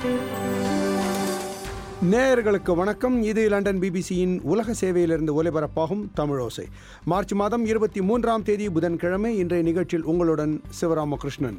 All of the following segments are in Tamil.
நேயர்களுக்கு வணக்கம் இது லண்டன் பிபிசியின் உலக சேவையிலிருந்து ஒலிபரப்பாகும் தமிழோசை மார்ச் மாதம் இருபத்தி மூன்றாம் தேதி புதன்கிழமை இன்றைய நிகழ்ச்சியில் உங்களுடன் சிவராமகிருஷ்ணன்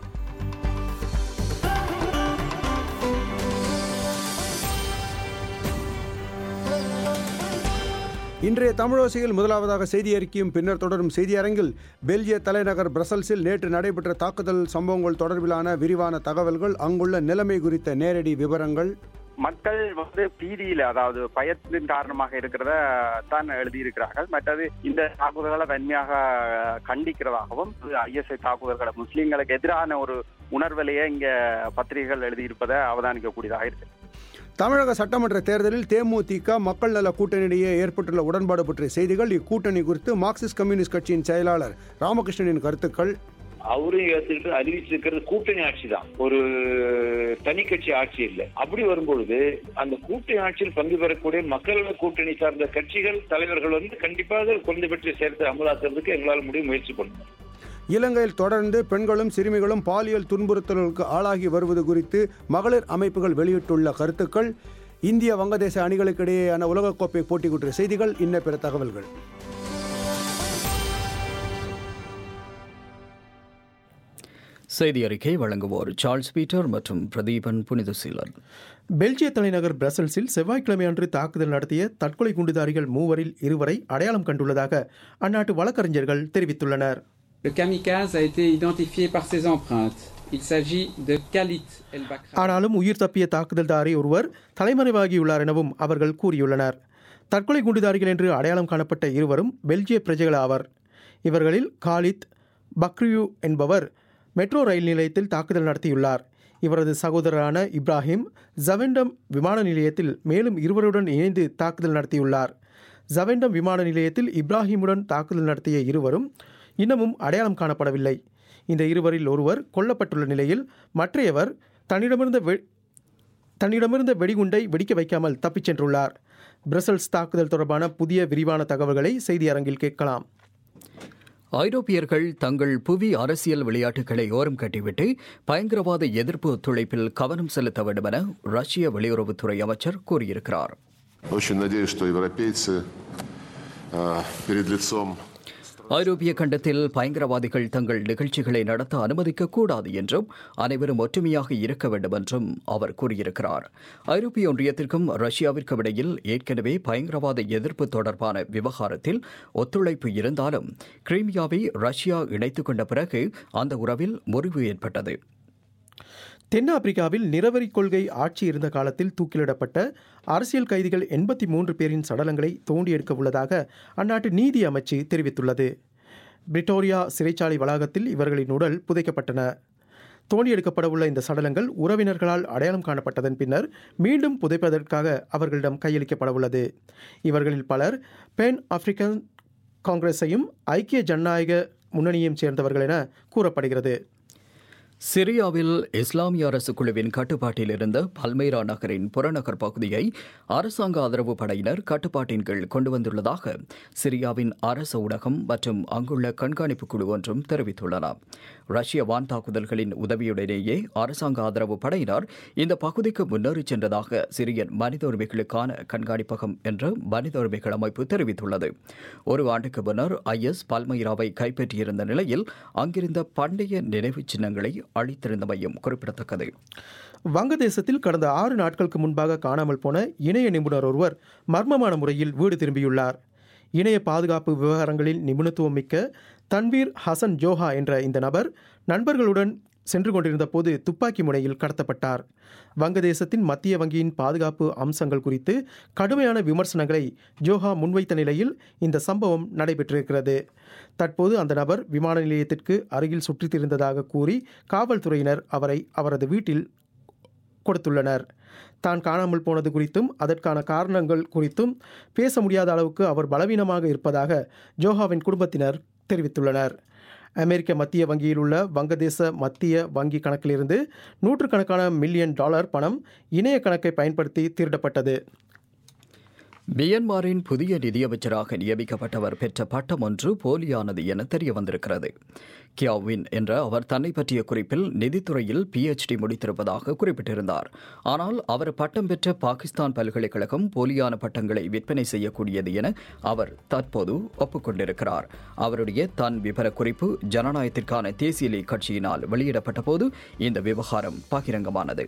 இன்றைய தமிழோசையில் முதலாவதாக செய்தி அறிக்கையும் பின்னர் தொடரும் செய்தி அரங்கில் பெல்ஜிய தலைநகர் பிரசல்ஸில் நேற்று நடைபெற்ற தாக்குதல் சம்பவங்கள் தொடர்பிலான விரிவான தகவல்கள் அங்குள்ள நிலைமை குறித்த நேரடி விவரங்கள் மக்கள் வந்து பீதியில அதாவது பயத்தின் காரணமாக இருக்கிறத தான் எழுதியிருக்கிறார்கள் மற்றது இந்த தாக்குதல்களை வன்மையாக கண்டிக்கிறதாகவும் ஐஎஸ்ஐ தாக்குதல்களை முஸ்லீம்களுக்கு எதிரான ஒரு உணர்விலேயே இங்க பத்திரிகைகள் எழுதியிருப்பதை அவதானிக்கக்கூடியதாக இருக்கு தமிழக சட்டமன்ற தேர்தலில் தேமுதிக மக்கள் நல கூட்டணியிடையே ஏற்பட்டுள்ள உடன்பாடு பற்றிய செய்திகள் இக்கூட்டணி குறித்து மார்க்சிஸ்ட் கம்யூனிஸ்ட் கட்சியின் செயலாளர் ராமகிருஷ்ணனின் கருத்துக்கள் அவரும் ஏத்துக்கிட்டு அறிவிச்சிருக்கிறது கூட்டணி ஆட்சி தான் ஒரு தனி கட்சி ஆட்சி இல்லை அப்படி வரும்பொழுது அந்த கூட்டணி ஆட்சியில் பங்கு பெறக்கூடிய மக்கள் கூட்டணி சார்ந்த கட்சிகள் தலைவர்கள் வந்து கண்டிப்பாக குழந்தை பற்றிய சேர்த்து அமலாக்குறதுக்கு எங்களால் முடியும் முயற்சி பண்ணணும் இலங்கையில் தொடர்ந்து பெண்களும் சிறுமிகளும் பாலியல் துன்புறுத்தல்களுக்கு ஆளாகி வருவது குறித்து மகளிர் அமைப்புகள் வெளியிட்டுள்ள கருத்துக்கள் இந்திய வங்கதேச அணிகளுக்கிடையேயான உலகக்கோப்பை போட்டி குறித்த செய்திகள் இன்ன பிற தகவல்கள் செய்தி அறிக்கை வழங்குவோர் சார்ல்ஸ் பீட்டர் மற்றும் பிரதீபன் புனிதசீலன் பெல்ஜிய தலைநகர் பிரசல்ஸில் செவ்வாய்க்கிழமை அன்று தாக்குதல் நடத்திய தற்கொலை குண்டுதாரிகள் மூவரில் இருவரை அடையாளம் கண்டுள்ளதாக அந்நாட்டு வழக்கறிஞர்கள் தெரிவித்துள்ளனர் Le kamikaze a été identifié par ses empreintes. Il s'agit de Khalid El Bakra. ஆனாலும் உயிர் தப்பிய தாக்குதல்தாரி ஒருவர் தலைமறைவாகியுள்ளார் எனவும் அவர்கள் கூறியுள்ளனர் தற்கொலை குண்டுதாரிகள் என்று அடையாளம் காணப்பட்ட இருவரும் பெல்ஜிய பிரஜைகள் ஆவர் இவர்களில் காலித் பக்ரியூ என்பவர் மெட்ரோ ரயில் நிலையத்தில் தாக்குதல் நடத்தியுள்ளார் இவரது சகோதரரான இப்ராஹிம் ஜவெண்டம் விமான நிலையத்தில் மேலும் இருவருடன் இணைந்து தாக்குதல் நடத்தியுள்ளார் ஜவெண்டம் விமான நிலையத்தில் இப்ராஹிமுடன் தாக்குதல் நடத்திய இருவரும் இன்னமும் அடையாளம் காணப்படவில்லை இந்த இருவரில் ஒருவர் கொல்லப்பட்டுள்ள நிலையில் மற்றையவர் தன்னிடமிருந்த வெ தன்னிடமிருந்த வெடிகுண்டை வெடிக்க வைக்காமல் தப்பிச் சென்றுள்ளார் பிரசல்ஸ் தாக்குதல் தொடர்பான புதிய விரிவான தகவல்களை செய்தி அரங்கில் கேட்கலாம் ஐரோப்பியர்கள் தங்கள் புவி அரசியல் விளையாட்டுகளை ஓரம் கட்டிவிட்டு பயங்கரவாத எதிர்ப்பு ஒத்துழைப்பில் கவனம் செலுத்த வேண்டும் என ரஷ்ய வெளியுறவுத்துறை அமைச்சர் கூறியிருக்கிறார் Очень надеюсь, что европейцы э, перед лицом ஐரோப்பிய கண்டத்தில் பயங்கரவாதிகள் தங்கள் நிகழ்ச்சிகளை நடத்த அனுமதிக்க கூடாது என்றும் அனைவரும் ஒற்றுமையாக இருக்க வேண்டும் என்றும் அவர் கூறியிருக்கிறார் ஐரோப்பிய ஒன்றியத்திற்கும் ரஷ்யாவிற்கும் இடையில் ஏற்கனவே பயங்கரவாத எதிர்ப்பு தொடர்பான விவகாரத்தில் ஒத்துழைப்பு இருந்தாலும் கிரீமியாவை ரஷ்யா இணைத்துக் கொண்ட பிறகு அந்த உறவில் முறிவு ஏற்பட்டது தென்னாப்பிரிக்காவில் நிறவரி கொள்கை ஆட்சி இருந்த காலத்தில் தூக்கிலிடப்பட்ட அரசியல் கைதிகள் எண்பத்தி மூன்று பேரின் சடலங்களை தோண்டி எடுக்க உள்ளதாக அந்நாட்டு நீதி அமைச்சு தெரிவித்துள்ளது பிரிட்டோரியா சிறைச்சாலை வளாகத்தில் இவர்களின் உடல் புதைக்கப்பட்டன தோண்டி எடுக்கப்படவுள்ள இந்த சடலங்கள் உறவினர்களால் அடையாளம் காணப்பட்டதன் பின்னர் மீண்டும் புதைப்பதற்காக அவர்களிடம் கையளிக்கப்படவுள்ளது இவர்களில் பலர் பென் ஆப்பிரிக்கன் காங்கிரஸையும் ஐக்கிய ஜனநாயக முன்னணியையும் சேர்ந்தவர்கள் என கூறப்படுகிறது சிரியாவில் இஸ்லாமிய அரசு குழுவின் கட்டுப்பாட்டில் இருந்த பல்மைரா நகரின் புறநகர் பகுதியை அரசாங்க ஆதரவு படையினர் கட்டுப்பாட்டின் கீழ் கொண்டு வந்துள்ளதாக சிரியாவின் அரச ஊடகம் மற்றும் அங்குள்ள கண்காணிப்பு குழு ஒன்றும் தெரிவித்துள்ளன ரஷ்ய வான் தாக்குதல்களின் உதவியுடனேயே அரசாங்க ஆதரவு படையினர் இந்த பகுதிக்கு முன்னேறிச் சென்றதாக சிரியன் மனித உரிமைகளுக்கான கண்காணிப்பகம் என்ற மனித உரிமைகள் அமைப்பு தெரிவித்துள்ளது ஒரு ஆண்டுக்கு முன்னர் ஐஎஸ் பல்மைராவை கைப்பற்றியிருந்த நிலையில் அங்கிருந்த பண்டைய நினைவுச் சின்னங்களை அளித்திருந்தமையும் குறிப்பிடத்தக்கது வங்கதேசத்தில் கடந்த ஆறு நாட்களுக்கு முன்பாக காணாமல் போன இணைய நிபுணர் ஒருவர் மர்மமான முறையில் வீடு திரும்பியுள்ளார் இணைய பாதுகாப்பு விவகாரங்களில் நிபுணத்துவம் மிக்க தன்வீர் ஹசன் ஜோஹா என்ற இந்த நபர் நண்பர்களுடன் சென்று கொண்டிருந்த போது துப்பாக்கி முனையில் கடத்தப்பட்டார் வங்கதேசத்தின் மத்திய வங்கியின் பாதுகாப்பு அம்சங்கள் குறித்து கடுமையான விமர்சனங்களை ஜோஹா முன்வைத்த நிலையில் இந்த சம்பவம் நடைபெற்றிருக்கிறது தற்போது அந்த நபர் விமான நிலையத்திற்கு அருகில் சுற்றித் திரிந்ததாக கூறி காவல்துறையினர் அவரை அவரது வீட்டில் கொடுத்துள்ளனர் தான் காணாமல் போனது குறித்தும் அதற்கான காரணங்கள் குறித்தும் பேச முடியாத அளவுக்கு அவர் பலவீனமாக இருப்பதாக ஜோஹாவின் குடும்பத்தினர் தெரிவித்துள்ளனர் அமெரிக்க மத்திய வங்கியில் உள்ள வங்கதேச மத்திய வங்கி கணக்கிலிருந்து நூற்றுக்கணக்கான மில்லியன் டாலர் பணம் இணைய கணக்கை பயன்படுத்தி திருடப்பட்டது மியன்மாரின் புதிய நிதியமைச்சராக நியமிக்கப்பட்டவர் பெற்ற பட்டம் ஒன்று போலியானது என தெரிய வந்திருக்கிறது கியாவின் என்ற அவர் தன்னை பற்றிய குறிப்பில் நிதித்துறையில் பிஎச்டி முடித்திருப்பதாக குறிப்பிட்டிருந்தார் ஆனால் அவர் பட்டம் பெற்ற பாகிஸ்தான் பல்கலைக்கழகம் போலியான பட்டங்களை விற்பனை செய்யக்கூடியது என அவர் தற்போது ஒப்புக்கொண்டிருக்கிறார் அவருடைய தன் விவர குறிப்பு ஜனநாயகத்திற்கான தேசிய லீக் கட்சியினால் வெளியிடப்பட்ட போது இந்த விவகாரம் பகிரங்கமானது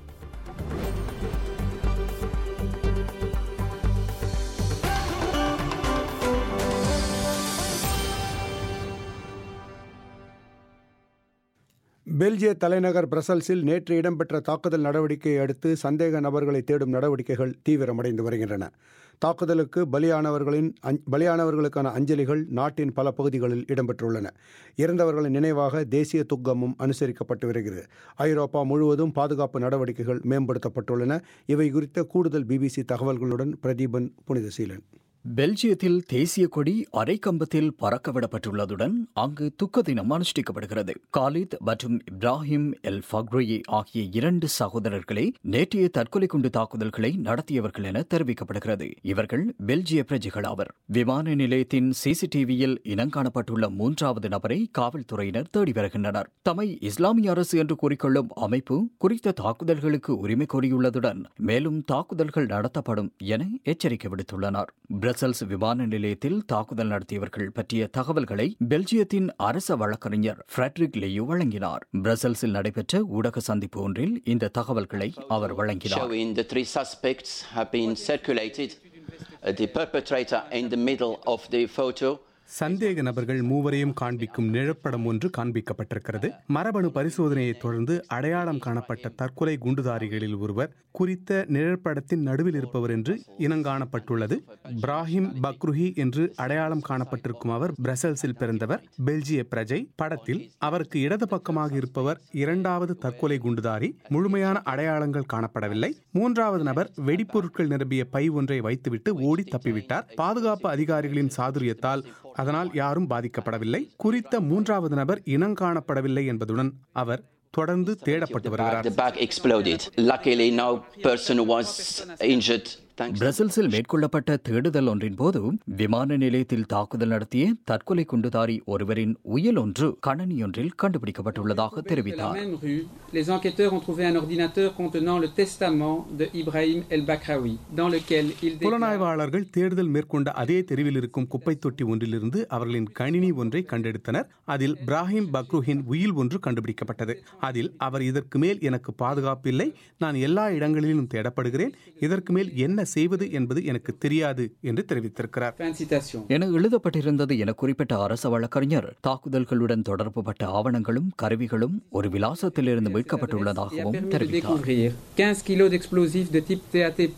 பெல்ஜிய தலைநகர் பிரசல்ஸில் நேற்று இடம்பெற்ற தாக்குதல் நடவடிக்கையை அடுத்து சந்தேக நபர்களை தேடும் நடவடிக்கைகள் தீவிரமடைந்து வருகின்றன தாக்குதலுக்கு பலியானவர்களின் அஞ்- பலியானவர்களுக்கான அஞ்சலிகள் நாட்டின் பல பகுதிகளில் இடம்பெற்றுள்ளன இறந்தவர்களின் நினைவாக தேசிய துக்கமும் அனுசரிக்கப்பட்டு வருகிறது ஐரோப்பா முழுவதும் பாதுகாப்பு நடவடிக்கைகள் மேம்படுத்தப்பட்டுள்ளன இவை குறித்த கூடுதல் பிபிசி தகவல்களுடன் பிரதீபன் புனிதசீலன் பெல்ஜியத்தில் தேசிய கொடி அரைக்கம்பத்தில் பறக்கவிடப்பட்டுள்ளதுடன் அங்கு துக்க தினம் அனுஷ்டிக்கப்படுகிறது காலித் மற்றும் இப்ராஹிம் எல் ஃபக்ரோயி ஆகிய இரண்டு சகோதரர்களே நேற்றைய தற்கொலை குண்டு தாக்குதல்களை நடத்தியவர்கள் என தெரிவிக்கப்படுகிறது இவர்கள் பெல்ஜிய பிரஜைகள் ஆவர் விமான நிலையத்தின் சிசிடிவியில் இனங்காணப்பட்டுள்ள மூன்றாவது நபரை காவல்துறையினர் தேடி வருகின்றனர் தம்மை இஸ்லாமிய அரசு என்று கூறிக்கொள்ளும் அமைப்பு குறித்த தாக்குதல்களுக்கு உரிமை கோரியுள்ளதுடன் மேலும் தாக்குதல்கள் நடத்தப்படும் என எச்சரிக்கை விடுத்துள்ளனர் பிரசல்ஸ் விமான நிலையத்தில் தாக்குதல் நடத்தியவர்கள் பற்றிய தகவல்களை பெல்ஜியத்தின் அரச வழக்கறிஞர் ஃபிரெட்ரிக் லியூ வழங்கினார் பிரசல்ஸில் நடைபெற்ற ஊடக சந்திப்பு ஒன்றில் இந்த தகவல்களை அவர் வழங்கினார் showing the three suspects have been circulated. Uh, the perpetrator in the middle of the photo. சந்தேக நபர்கள் மூவரையும் காண்பிக்கும் நிழற்படம் ஒன்று காண்பிக்கப்பட்டிருக்கிறது மரபணு பரிசோதனையை தொடர்ந்து அடையாளம் காணப்பட்ட தற்கொலை குண்டுதாரிகளில் ஒருவர் குறித்த நிழற்படத்தின் நடுவில் இருப்பவர் என்று இனங்காணப்பட்டுள்ளது பிராஹிம் பக்ருஹி என்று அடையாளம் காணப்பட்டிருக்கும் அவர் பிரசல்ஸில் பிறந்தவர் பெல்ஜிய பிரஜை படத்தில் அவருக்கு இடது பக்கமாக இருப்பவர் இரண்டாவது தற்கொலை குண்டுதாரி முழுமையான அடையாளங்கள் காணப்படவில்லை மூன்றாவது நபர் வெடிப்பொருட்கள் நிரம்பிய பை ஒன்றை வைத்துவிட்டு ஓடி தப்பிவிட்டார் பாதுகாப்பு அதிகாரிகளின் சாதுரியத்தால் அதனால் யாரும் பாதிக்கப்படவில்லை குறித்த மூன்றாவது நபர் இனங்காணப்படவில்லை என்பதுடன் அவர் தொடர்ந்து தேடப்பட்டு வருகிறார் The bag exploded. Luckily, no person was injured. Thanks. பிரசல்ஸில் மேற்கொள்ளப்பட்ட தேடுதல் ஒன்றின் போது விமான நிலையத்தில் தாக்குதல் நடத்திய தற்கொலை குண்டுதாரி ஒருவரின் உயல் ஒன்று கணனியொன்றில் கண்டுபிடிக்கப்பட்டுள்ளதாக Dans la தெரிவித்தார் même rue, les enquêteurs ont trouvé un ordinateur contenant le testament de Ibrahim El Bakraoui, dans lequel il déclare புலனாய்வாளர்கள் தேடுதல் மேற்கொண்ட அதே தெருவில் இருக்கும் குப்பை தொட்டி ஒன்றிலிருந்து அவர்களின் கணினி ஒன்றை கண்டெடுத்தனர் அதில் பிராஹிம் பக்ருஹின் உயில் ஒன்று கண்டுபிடிக்கப்பட்டது அதில் அவர் இதற்கு மேல் எனக்கு பாதுகாப்பு இல்லை நான் எல்லா இடங்களிலும் தேடப்படுகிறேன் இதற்கு மேல் என்ன செய்வது என்பது எனக்கு தெரியாது என்று தெரிவித்திருக்கிறார் Fin de citation. என எழுதப்பட்டிருந்தது என குறிப்பிட்ட அரச வழக்கறிஞர் தாக்குதல்களுடன் தொடர்புபட்ட ஆவணங்களும் கருவிகளும் ஒரு விலாசத்திலிருந்து et a மீட்கப்பட்டுள்ளதாகவும் permis de தெரிவித்தார் découvrir 15 kilos d'explosifs de type TATP,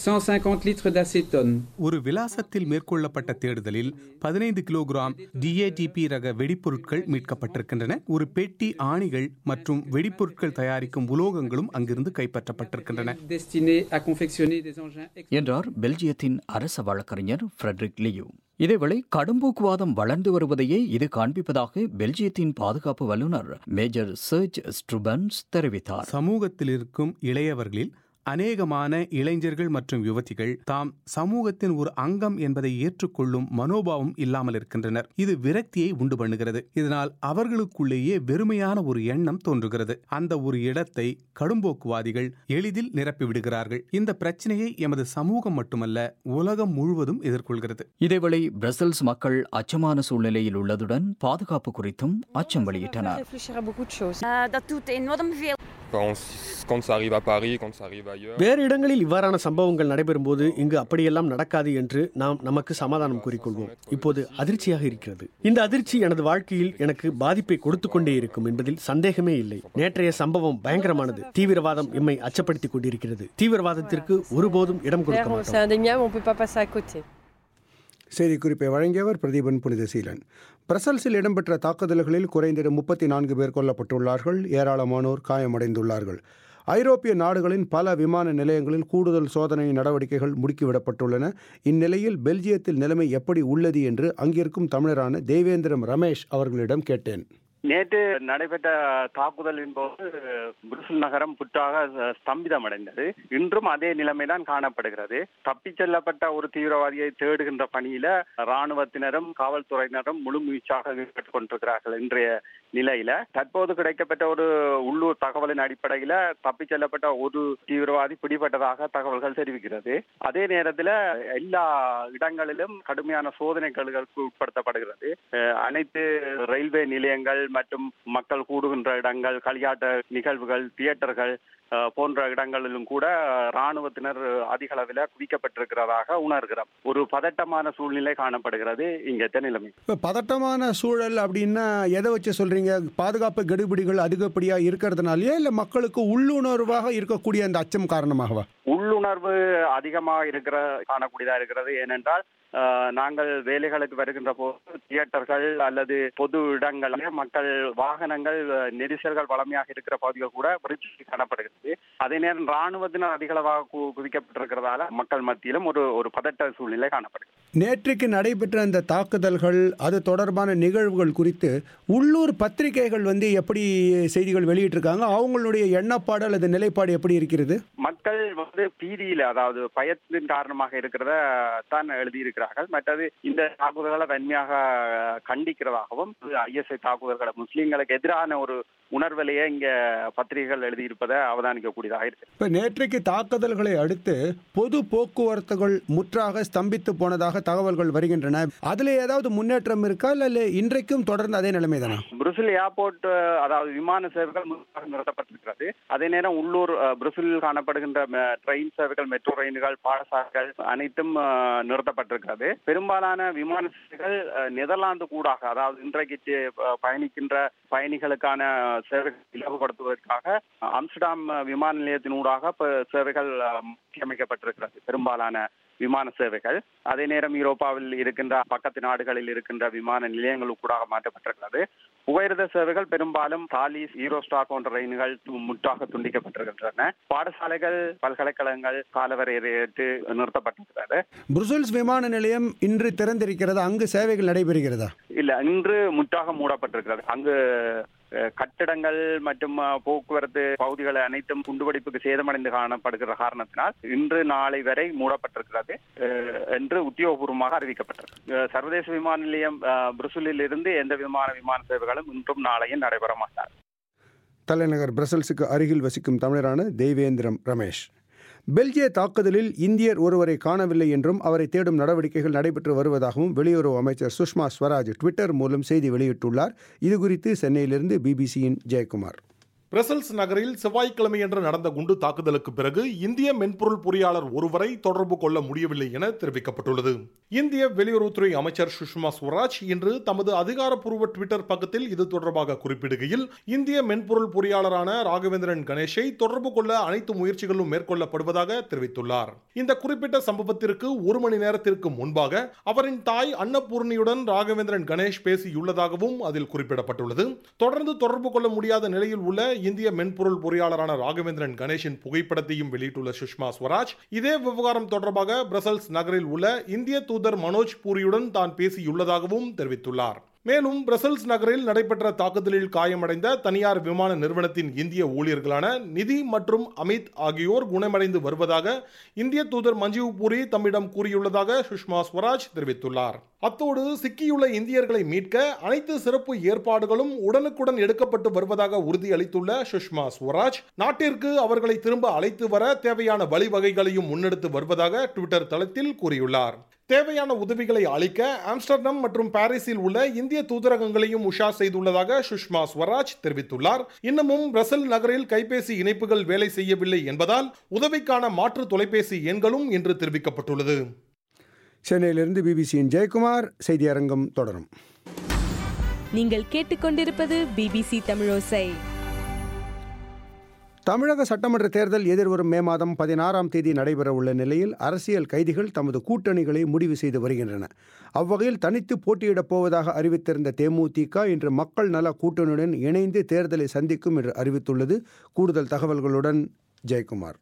150 litres d'acétone, ஒரு விலாசத்தில் மேற்கொள்ளப்பட்ட தேடுதலில் பதினைந்து கிலோகிராம் டிஏடிபி ரக வெடிப்பொருட்கள் மீட்கப்பட்டிருக்கின்றன ஒரு பெட்டி ஆணிகள் மற்றும் வெடிப்பொருட்கள் தயாரிக்கும் உலோகங்களும் அங்கிருந்து கைப்பற்றப்பட்டிருக்கின்றன destinés à confectionner des engins என்றார் பெல்ஜியத்தின் அரச வழக்கறிஞர் ஃபிரெட்ரிக் லியூ இதேவேளை கடும்போக்குவாதம் வளர்ந்து வருவதையே இது காண்பிப்பதாக பெல்ஜியத்தின் பாதுகாப்பு வல்லுநர் மேஜர் சர்ஜ் ஸ்ட்ருபன்ஸ் தெரிவித்தார் சமூகத்தில் இருக்கும் இளையவர்களில் அநேகமான இளைஞர்கள் மற்றும் யுவதிகள் தாம் சமூகத்தின் ஒரு அங்கம் என்பதை ஏற்றுக்கொள்ளும் மனோபாவம் இல்லாமல் இருக்கின்றனர் இது விரக்தியை உண்டு பண்ணுகிறது இதனால் அவர்களுக்குள்ளேயே வெறுமையான ஒரு எண்ணம் தோன்றுகிறது அந்த ஒரு இடத்தை கடும்போக்குவாதிகள் எளிதில் நிரப்பி விடுகிறார்கள் இந்த பிரச்சனையை எமது சமூகம் மட்டுமல்ல உலகம் முழுவதும் எதிர்கொள்கிறது இதேவேளை பிரசல்ஸ் மக்கள் அச்சமான சூழ்நிலையில் உள்ளதுடன் பாதுகாப்பு குறித்தும் அச்சம் வெளியிட்டனர் réfléchir à beaucoup de choses. Uh, dat doet enorm veel. Quand, on- quand ça arrive à Paris, quand ça arrive ailleurs. வேறு இடங்களில் இவ்வாறான சம்பவங்கள் நடைபெறும்போது இங்கு அப்படியெல்லாம் நடக்காது என்று நாம் நமக்கு சமாதானம் கூறிக்கொள்வோம் இப்போது அதிர்ச்சியாக இருக்கிறது இந்த அதிர்ச்சி எனது வாழ்க்கையில் எனக்கு பாதிப்பை கொடுத்து கொண்டே இருக்கும் என்பதில் சந்தேகமே இல்லை நேற்றைய சம்பவம் பயங்கரமானது தீவிரவாதம் எம்மை அச்சப்படுத்திக் கொண்டிருக்கிறது தீவிரவாதத்திற்கு ஒருபோதும் இடம் கொடுக்க C'est மாட்டோம் indéniable, on ne peut pas passer à côté. செய்திக்குறிப்பை வழங்கியவர் பிரதீபன் புனிதசீலன் பிரசல்ஸில் இடம்பெற்ற தாக்குதல்களில் குறைந்தது முப்பத்தி நான்கு பேர் கொல்லப்பட்டுள்ளார்கள் ஏராளமானோர் காயமடைந்துள்ளார்கள் ஐரோப்பிய நாடுகளின் பல விமான நிலையங்களில் கூடுதல் சோதனை நடவடிக்கைகள் முடுக்கிவிடப்பட்டுள்ளன இந்நிலையில் பெல்ஜியத்தில் நிலைமை எப்படி உள்ளது என்று அங்கிருக்கும் தமிழரான தேவேந்திரம் ரமேஷ் அவர்களிடம் கேட்டேன் நேற்று நடைபெற்ற தாக்குதலின் போது புருசல் நகரம் புற்றாக ஸ்தம்பிதமடைந்தது இன்றும் அதே நிலைமைதான் காணப்படுகிறது தப்பிச் செல்லப்பட்ட ஒரு தீவிரவாதியை தேடுகின்ற பணியில ராணுவத்தினரும் காவல்துறையினரும் முழு முயற்சியாக ஈடுபட்டுக் கொண்டிருக்கிறார்கள் இன்றைய நிலையில தற்போது கிடைக்கப்பட்ட ஒரு உள்ளூர் தகவலின் அடிப்படையில தப்பிச் செல்லப்பட்ட ஒரு தீவிரவாதி பிடிபட்டதாக தகவல்கள் தெரிவிக்கிறது அதே நேரத்தில் எல்லா இடங்களிலும் கடுமையான சோதனைகளுக்கு உட்படுத்தப்படுகிறது அஹ் அனைத்து ரயில்வே நிலையங்கள் மற்றும் மக்கள் கூடுகின்ற இடங்கள் களியாட்ட நிகழ்வுகள் தியேட்டர்கள் அஹ், போன்ற இடங்களிலும் கூட ராணுவத்தினர் அதிக அளவில் குவிக்கப்பட்டிருக்கிறதாக உணர்கிறோம் ஒரு பதட்டமான சூழ்நிலை காணப்படுகிறது இங்கத்த நிலைமை இப்போ பதட்டமான சூழல் அப்படின்னா எதை வச்சு சொல்றீங்க பாதுகாப்பு கெடுபிடிகள் அதிகப்படியாக இருக்கிறதுனாலயே இல்லை மக்களுக்கு உள்ளுணர்வாக இருக்கக்கூடிய அந்த அச்சம் காரணமாகவா உள்ளுணர்வு அதிகமாக இருக்கிற காணக்கூடியதா இருக்கிறது ஏனென்றால் அஹ், நாங்கள் வேலைகளுக்கு வருகின்ற போது தியேட்டர்கள் அல்லது பொது இடங்களில் மக்கள் வாகனங்கள் அஹ், நெரிசல்கள் வளமையாக இருக்கிற பகுதிகள் கூட விருத்தி காணப்படுகிறது அதே நேரம் ராணுவத்தினர் அதிக அளவாக கு- குவிக்கப்பட்டிருக்கிறதால மக்கள் மத்தியிலும் ஒரு ஒரு பதட்ட சூழ்நிலை காணப்படுகிறது நேற்றைக்கு நடைபெற்ற அந்த தாக்குதல்கள் அது தொடர்பான நிகழ்வுகள் குறித்து உள்ளூர் பத்திரிகைகள் வந்து எப்படி செய்திகள் வெளியிட்டிருக்காங்க அவங்களுடைய எண்ணப்பாடு அல்லது நிலைப்பாடு எப்படி இருக்கிறது மக்கள் வந்து பீதியில அதாவது பயத்தின் காரணமாக இருக்கிறத தான் எழுதியிருக்கிறார்கள் மற்றது இந்த தாக்குதல்களை வன்மையாக கண்டிக்கிறதாகவும் ஐஎஸ்ஐ தாக்குதல்களை முஸ்லீம்களுக்கு எதிரான ஒரு உணர்விலேயே இங்க பத்திரிகைகள் எழுதியிருப்பதை அவதானிக்கக்கூடியதாக இருக்கு இப்போ நேற்றைக்கு தாக்குதல்களை அடுத்து பொது போக்குவரத்துகள் முற்றாக ஸ்தம்பித்து போனதாக தகவல்கள் வருகின்றன அதில் ஏதாவது முன்னேற்றம் இருக்கா இல்லை இன்றைக்கும் தொடர்ந்து அதே நிலைமை தானா பிரசில் ஏர்போர்ட் அஹ், அதாவது விமான சேவைகள் முற்றாக நிறுத்தப்பட்டிருக்கிறது அதே நேரம் உள்ளூர் அஹ், பிரசில் காணப்படுகின்ற ம- ட்ரெயின் சேவைகள் மெட்ரோ ரயில்கள் பாடசாலைகள் அனைத்தும் அஹ், நிறுத்தப்பட்டிருக்கிறது பெரும்பாலான விமான சேவைகள் அஹ், நெதர்லாந்து கூடாக அதாவது இன்றைக்கு செ- அஹ், பயணிக்கின்ற பயணிகளுக்கான சேவைகள் இலகுபடுத்துவதற்காக அம்ஸ்டர்டாம் விமான நிலையத்தினூடாக இப்ப சேவைகள் அஹ், அமைக்கப்பட்டிருக்கிறது பெரும்பாலான விமான சேவைகள் அதே நேரம் யூரோப்பாவில் இருக்கின்ற பக்கத்து நாடுகளில் இருக்கின்ற விமான நிலையங்களுக்கூடாக மாற்றப்பட்டிருக்கிறது புகையிரத சேவைகள் பெரும்பாலும் தாலிஸ் ஈரோஸ்டார் போன்ற ரயில்கள் து- முற்றாக துண்டிக்கப்பட்டிருக்கின்றன பாடசாலைகள் பல்கலைக்கழகங்கள் காலவரையறையிட்டு நிறுத்தப்பட்டிருக்கிறது புருசல்ஸ் விமான நிலையம் இன்று திறந்திருக்கிறது அங்கு சேவைகள் நடைபெறுகிறதா இல்ல இன்று முற்றாக மூடப்பட்டிருக்கிறது அங்கு அஹ், கட்டிடங்கள் மற்றும் அஹ், போக்குவரத்து பகுதிகள் அனைத்தும் குண்டுவெடிப்புக்கு சேதமடைந்து காணப்படுகிற காரணத்தினால் இன்று நாளை வரை மூடப்பட்டிருக்கிறது அஹ், என்று உத்தியோகபூர்வமாக அறிவிக்கப்பட்டிருக்கு அஹ், சர்வதேச விமான நிலையம் அஹ், பிரசுலில் இருந்து எந்த விதமான விமான சேவைகளும் இன்றும் நாளையும் நடைபெற மாட்டார் தலைநகர் பிரசல்ஸுக்கு அருகில் வசிக்கும் தமிழரான தெய்வேந்திரம் ரமேஷ் பெல்ஜிய தாக்குதலில் இந்தியர் ஒருவரை காணவில்லை என்றும் அவரை தேடும் நடவடிக்கைகள் நடைபெற்று வருவதாகவும் வெளியுறவு அமைச்சர் சுஷ்மா ஸ்வராஜ் ட்விட்டர் மூலம் செய்தி வெளியிட்டுள்ளார் இதுகுறித்து சென்னையிலிருந்து பிபிசியின் ஜெயக்குமார் பிரசல்ஸ் நகரில் செவ்வாய்க்கிழமையன்று நடந்த குண்டு தாக்குதலுக்கு பிறகு இந்திய மென்பொருள் பொறியாளர் ஒருவரை தொடர்பு கொள்ள முடியவில்லை என தெரிவிக்கப்பட்டுள்ளது இந்திய வெளியுறவுத்துறை அமைச்சர் சுஷ்மா ஸ்வராஜ் இன்று தமது அதிகாரப்பூர்வ ட்விட்டர் பக்கத்தில் இது தொடர்பாக குறிப்பிடுகையில் இந்திய மென்பொருள் பொறியாளரான ராகவேந்திரன் கணேஷை தொடர்பு கொள்ள அனைத்து முயற்சிகளும் மேற்கொள்ளப்படுவதாக தெரிவித்துள்ளார் இந்த குறிப்பிட்ட சம்பவத்திற்கு ஒரு மணி நேரத்திற்கு முன்பாக அவரின் தாய் அன்னபூர்ணியுடன் ராகவேந்திரன் கணேஷ் பேசியுள்ளதாகவும் அதில் குறிப்பிடப்பட்டுள்ளது தொடர்ந்து தொடர்பு கொள்ள முடியாத நிலையில் உள்ள இந்திய மென்பொருள் பொறியாளரான ராகவேந்திரன் கணேஷின் புகைப்படத்தையும் வெளியிட்டுள்ள சுஷ்மா ஸ்வராஜ் இதே விவகாரம் தொடர்பாக பிரசல்ஸ் நகரில் உள்ள இந்திய தூதர் மனோஜ் பூரியுடன் தான் பேசியுள்ளதாகவும் தெரிவித்துள்ளார் மேலும் பிரசல்ஸ் நகரில் நடைபெற்ற தாக்குதலில் காயமடைந்த தனியார் விமான நிறுவனத்தின் இந்திய ஊழியர்களான நிதி மற்றும் அமித் ஆகியோர் குணமடைந்து வருவதாக இந்திய தூதர் மஞ்சீவ் பூரி தம்மிடம் கூறியுள்ளதாக சுஷ்மா ஸ்வராஜ் தெரிவித்துள்ளார் அத்தோடு சிக்கியுள்ள இந்தியர்களை மீட்க அனைத்து சிறப்பு ஏற்பாடுகளும் உடனுக்குடன் எடுக்கப்பட்டு வருவதாக உறுதியளித்துள்ள சுஷ்மா ஸ்வராஜ் நாட்டிற்கு அவர்களை திரும்ப அழைத்து வர தேவையான வழிவகைகளையும் முன்னெடுத்து வருவதாக ட்விட்டர் தளத்தில் கூறியுள்ளார் தேவையான உதவிகளை அளிக்க ஆம்ஸ்டர்டம் மற்றும் பாரிஸில் உள்ள இந்திய தூதரகங்களையும் உஷார் செய்துள்ளதாக சுஷ்மா ஸ்வராஜ் தெரிவித்துள்ளார் இன்னமும் பிரசல் நகரில் கைபேசி இணைப்புகள் வேலை செய்யவில்லை என்பதால் உதவிக்கான மாற்று தொலைபேசி எண்களும் இன்று தெரிவிக்கப்பட்டுள்ளது சென்னையிலிருந்து பிபிசியின் ஜெயக்குமார் செய்தி அரங்கம் தொடரும் நீங்கள் கேட்டுக்கொண்டிருப்பது பிபிசி தமிழோசை தமிழக சட்டமன்ற தேர்தல் எதிர்வரும் மே மாதம் பதினாறாம் தேதி நடைபெறவுள்ள நிலையில் அரசியல் கைதிகள் தமது கூட்டணிகளை முடிவு செய்து வருகின்றன அவ்வகையில் தனித்து போட்டியிடப் போவதாக அறிவித்திருந்த தேமுதிக இன்று மக்கள் நல கூட்டணியுடன் இணைந்து தேர்தலை சந்திக்கும் என்று அறிவித்துள்ளது கூடுதல் தகவல்களுடன் ஜெயக்குமார்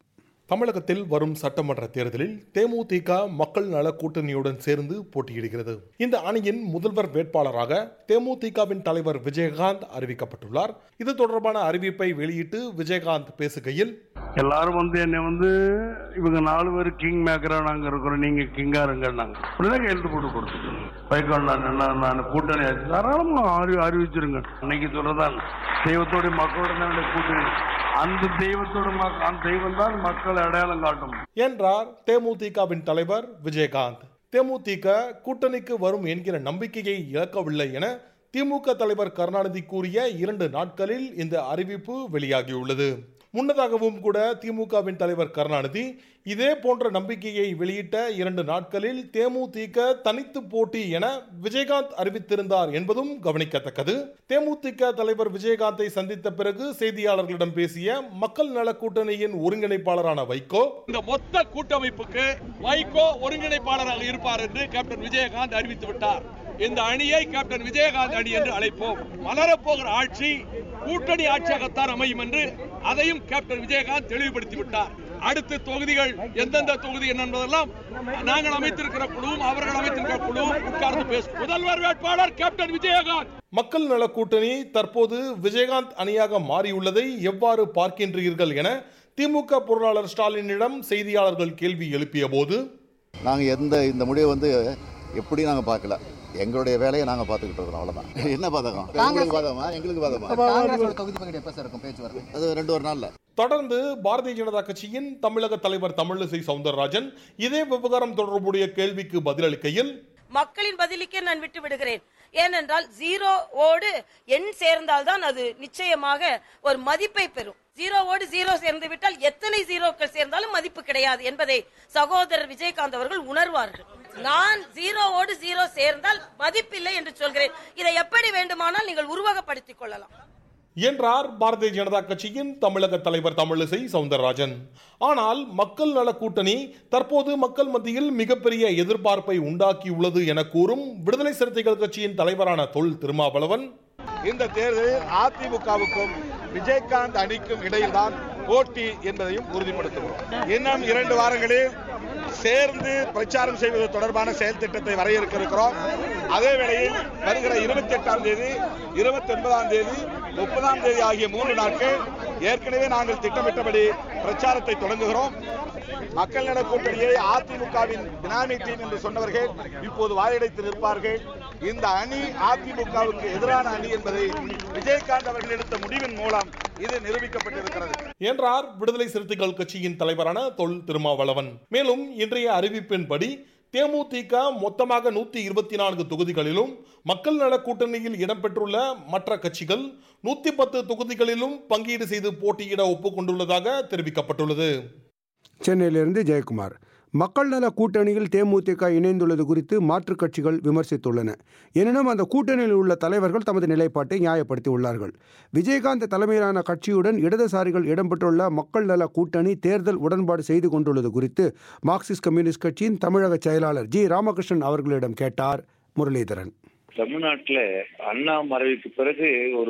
தமிழகத்தில் வரும் சட்டமன்ற தேர்தலில் தேமுதிக மக்கள் நல கூட்டணியுடன் சேர்ந்து போட்டியிடுகிறது இந்த அணியின் முதல்வர் வேட்பாளராக தேமுதிகவின் தலைவர் விஜயகாந்த் அறிவிக்கப்பட்டுள்ளார் இது தொடர்பான அறிவிப்பை வெளியிட்டு விஜயகாந்த் பேசுகையில் எல்லாரும் வந்து என்னை வந்து இவங்க நாலு பேர் கிங் மேக்கரா நாங்க இருக்கிறோம் நீங்க கிங்கா இருங்கன்னாங்க அப்படிதான் கையெழுத்து போட்டு கொடுத்துருக்கோம் வைக்கோல் நான் நான் நான் கூட்டணி ஆச்சு தாராளமா அறி அறிவிச்சிருங்க அன்னைக்கு சொல்லதான் தெய்வத்தோட மக்களோட தான் என்னுடைய கூட்டணி அந்த தெய்வத்தோட மக் அந்த தெய்வம் தான் மக்கள் அடையாளம் காட்டும் என்றார் தேமுதிகவின் தலைவர் விஜயகாந்த் தேமுதிக கூட்டணிக்கு வரும் என்கிற நம்பிக்கையை இழக்கவில்லை என திமுக தலைவர் கருணாநிதி கூறிய இரண்டு நாட்களில் இந்த அறிவிப்பு வெளியாகியுள்ளது முன்னதாகவும் கூட திமுகவின் தலைவர் கருணாநிதி இதே போன்ற நம்பிக்கையை வெளியிட்ட இரண்டு நாட்களில் தேமுதிக தனித்து போட்டி என விஜயகாந்த் அறிவித்திருந்தார் என்பதும் கவனிக்கத்தக்கது தேமுதிக தலைவர் விஜயகாந்தை சந்தித்த பிறகு செய்தியாளர்களிடம் பேசிய மக்கள் நல கூட்டணியின் ஒருங்கிணைப்பாளரான வைகோ இந்த மொத்த கூட்டமைப்புக்கு வைகோ ஒருங்கிணைப்பாளராக இருப்பார் என்று கேப்டன் விஜயகாந்த் அறிவித்து விட்டார் இந்த அணியை கேப்டன் விஜயகாந்த் அணி என்று அழைப்போம் மலரப்போகிற ஆட்சி கூட்டணி ஆட்சியாகத்தான் அமையும் என்று அதையும் கேப்டன் விஜயகாந்த் தெளிவுபடுத்தி விட்டார் அடுத்த தொகுதிகள் எந்தெந்த தொகுதி என்பதெல்லாம் நாங்கள் அமைத்திருக்கிற குழுவும் அவர்கள் அமைத்திருக்கிற குழுவும் உட்கார்ந்து பேசும் முதல்வர் வேட்பாளர் கேப்டன் விஜயகாந்த் மக்கள் நல கூட்டணி தற்போது விஜயகாந்த் அணியாக மாறியுள்ளதை எவ்வாறு பார்க்கின்றீர்கள் என திமுக பொருளாளர் ஸ்டாலினிடம் செய்தியாளர்கள் கேள்வி எழுப்பிய போது நாங்கள் எந்த இந்த முடிவை வந்து எப்படி நாங்கள் பார்க்கல எங்களுடைய வேலையை நாங்கள் பார்த்துக்கிட்டு இருக்கிறோம் அவ்வளோதான் என்ன பாதகம் உங்களுக்கு பாதகமா எங்களுக்கு பாதகமா தொகுதி பங்கீடு எப்போ சார் இருக்கும் பேச்சுவார்த்தை அது ரெண்டு ஒரு நாளில் தொடர்ந்து பாரதிய ஜனதா கட்சியின் தமிழக தலைவர் தமிழிசை சவுந்தரராஜன் இதே விவகாரம் தொடர்புடைய கேள்விக்கு பதிலளிக்கையில் மக்களின் பதிலுக்கே நான் விட்டு விடுகிறேன் ஏனென்றால் ஜீரோவோடு எண் சேர்ந்தால்தான் அது நிச்சயமாக ஒரு மதிப்பை பெறும் ஜீரோவோடு ஜீரோ சேர்ந்து விட்டால் எத்தனை ஜீரோக்கள் சேர்ந்தாலும் மதிப்பு கிடையாது என்பதை சகோதரர் விஜயகாந்த் அவர்கள் உணர்வார்கள் நான் ஜீரோவோடு ஜீரோ சேர்ந்தால் மதிப்பில்லை என்று சொல்கிறேன் இதை எப்படி வேண்டுமானால் நீங்கள் உருவகப்படுத்திக் கொள்ளலாம் என்றார் பாரதிய ஜனதா கட்சியின் தமிழக தலைவர் தமிழிசை சவுந்தரராஜன் ஆனால் மக்கள் நல கூட்டணி தற்போது மக்கள் மத்தியில் மிகப்பெரிய எதிர்பார்ப்பை உண்டாக்கியுள்ளது என கூறும் விடுதலை சிறுத்தைகள் கட்சியின் தலைவரான தொல் திருமாவளவன் இந்த தேர்தலில் அதிமுகவுக்கும் விஜயகாந்த் அணிக்கும் இடையில்தான் போட்டி என்பதையும் உறுதிப்படுத்துகிறோம் இன்னும் இரண்டு வாரங்களில் சேர்ந்து பிரச்சாரம் செய்வது தொடர்பான செயல் திட்டத்தை வரையறுக்க இருக்கிறோம் அதே வேளையில் வருகிற இருபத்தி எட்டாம் தேதி இருபத்தி ஒன்பதாம் தேதி முப்பதாம் தேதி ஆகிய மூன்று நாட்கள் ஏற்கனவே நாங்கள் திட்டமிட்டபடி பிரச்சாரத்தை தொடங்குகிறோம் மக்கள் நல கூட்டணியை அதிமுகவின் பினாமி டீம் என்று சொன்னவர்கள் இப்போது வாயடைத்து நிற்பார்கள் இந்த அணி அதிமுகவுக்கு எதிரான அணி என்பதை விஜயகாந்த் அவர்கள் எடுத்த முடிவின் மூலம் இது நிரூபிக்கப்பட்டிருக்கிறது என்றார் விடுதலை சிறுத்தைகள் கட்சியின் தலைவரான தொல் திருமாவளவன் மேலும் இன்றைய அறிவிப்பின்படி தேமுதிக மொத்தமாக நூத்தி இருபத்தி நான்கு தொகுதிகளிலும் மக்கள் நல கூட்டணியில் இடம்பெற்றுள்ள மற்ற கட்சிகள் நூத்தி பத்து தொகுதிகளிலும் பங்கீடு செய்து போட்டியிட ஒப்புக்கொண்டுள்ளதாக தெரிவிக்கப்பட்டுள்ளது சென்னையிலிருந்து ஜெயக்குமார் மக்கள் நல கூட்டணியில் தேமுதிக இணைந்துள்ளது குறித்து மாற்றுக் கட்சிகள் விமர்சித்துள்ளன எனினும் அந்த கூட்டணியில் உள்ள தலைவர்கள் தமது நிலைப்பாட்டை நியாயப்படுத்தி உள்ளார்கள் விஜயகாந்த் தலைமையிலான கட்சியுடன் இடதுசாரிகள் இடம்பெற்றுள்ள மக்கள் நல கூட்டணி தேர்தல் உடன்பாடு செய்து கொண்டுள்ளது குறித்து மார்க்சிஸ்ட் கம்யூனிஸ்ட் கட்சியின் தமிழக செயலாளர் ஜி ராமகிருஷ்ணன் அவர்களிடம் கேட்டார் முரளிதரன் தமிழ்நாட்டுல அண்ணா மறைவுக்கு பிறகு ஒரு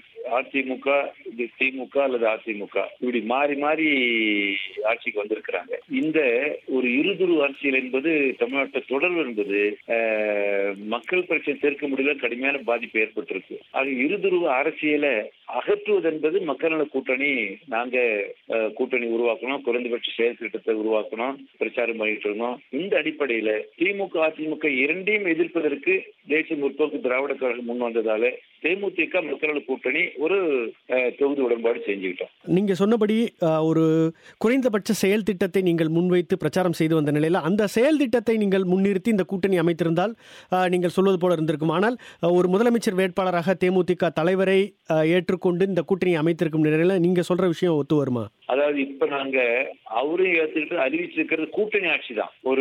அதிமுக இது திமுக அல்லது அதிமுக இப்படி மாறி மாறி ஆட்சிக்கு வந்திருக்கிறாங்க இந்த ஒரு இருதுரு அரசியல் என்பது தமிழ்நாட்டை தொடர்பு என்பது அஹ், மக்கள் பிரச்சனை தீர்க்க முடியல கடுமையான பாதிப்பு ஏற்பட்டிருக்கு ஆக இருதுருவ அரசியலை அகற்றுவது என்பது மக்கள் நல கூட்டணி நாங்க அஹ், கூட்டணி உருவாக்கணும் குறைந்தபட்ச செயல் திட்டத்தை உருவாக்கணும் பிரச்சாரம் பண்ணிட்டு இருந்தோம் இந்த அடிப்படையில திமுக அதிமுக இரண்டையும் எதிர்ப்பதற்கு தேசிய முற்போக்கு திராவிட கழகம் முன் வந்ததால தேமுதிக மக்கள் நல கூட்டணி ஒரு அஹ், தொகுதி உடன்பாடு செஞ்சுக்கிட்டோம் நீங்க சொன்னபடி அஹ், ஒரு குறைந்தபட்ச செயல் திட்டத்தை நீங்கள் முன்வைத்து பிரச்சாரம் செய்து வந்த நிலையில் அந்த செயல் திட்டத்தை நீங்கள் முன்னிறுத்தி இந்த கூட்டணி அமைத்திருந்தால் அஹ், நீங்கள் சொல்வது போல இருந்திருக்கும் ஆனால் அஹ், ஒரு முதலமைச்சர் வேட்பாளராக தேமுதிக தலைவரை அஹ், ஏற்றுக்கொண்டு இந்த கூட்டணி அமைத்திருக்கும் நிலையில் நீங்க சொல்ற விஷயம் ஒத்து வருமா அதாவது இப்ப நாங்க அவரும் ஏத்துக்கிட்டு அறிவிச்சிருக்கிறது கூட்டணி ஆட்சி தான் ஒரு